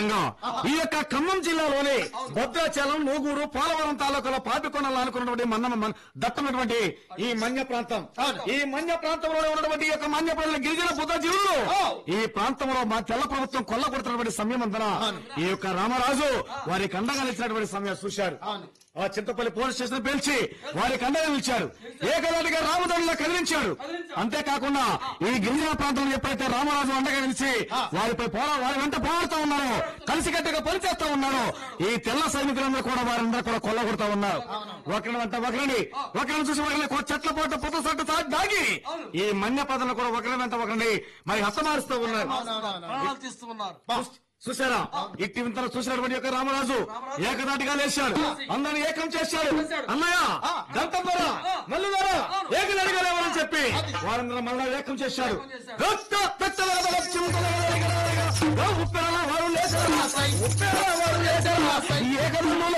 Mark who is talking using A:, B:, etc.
A: భాగంగా ఈ యొక్క ఖమ్మం జిల్లాలోని భద్రాచలం నూగూరు పోలవరం తాలూకాలో పాపికొండలు అనుకున్నటువంటి మన్న మన- దట్టమైనటువంటి ఈ మన్య ప్రాంతం
B: అవును.
A: ఈ మన్య ప్రాంతంలో ఉన్నటువంటి ఈ యొక్క మన్య ప్రజల గిరిజన బుద్ధజీవులు ఈ ప్రాంతంలో మా తెల్ల ప్రభుత్వం కొల్లగొడుతున్నటువంటి సమయం అంతన ఈ యొక్క రామరాజు వారికి అండగా నిలిచినటువంటి సమయం చూశారు
B: అవును.
A: ఆ చింతపల్లి పోలీస్ స్టేషన్ పిలిచి వారికి అండగా నిలిచాడు ఏకదాటిగా రామదండలా కదిలించాడు అంతేకాకుండా ఈ గిరిజన ప్రాంతంలో ఎప్పుడైతే రామరాజు అండగా నిలిచి వారిపై పోరా వారి వెంట పోరాడుతూ ఉన్నారో కలిసికట్టుగా పనిచేస్తా ఉన్నారో ఈ తెల్ల సైనికులందరూ కూడా వారందరూ కూడా కొల్లగొడతా ఉన్నారు ఒకరిని వెంట ఒకరిని ఒకరిని చూసి ఒకరిని కొ- చెట్ల పోట పుట్ట సట్టు తా- దాగి ఈ మన్య పదలను కూడా ఒకరి వెంట ఒకరిని మరి హతమారుస్తూ ఉన్నారు
C: ప్రాణాలు తీస్తూ ఉన్నారు
A: చూసారా ఇట్టి వింతలు చూసినటువంటి యొక్క రామరాజు ఏకదాటిగా లేచాడు అందరిని ఏకం చేశాడు అన్నయ్య దంతంబర మల్లుగారా ఏకదాటిగా లేవని చెప్పి వారందరూ మళ్ళా ఏకం చేశాడు రక్త పెత్తల బల చింతల ఉప్పెరల వారు లేచారు ఉప్పెరల వారు లేచారు ఈ ఏకదంలో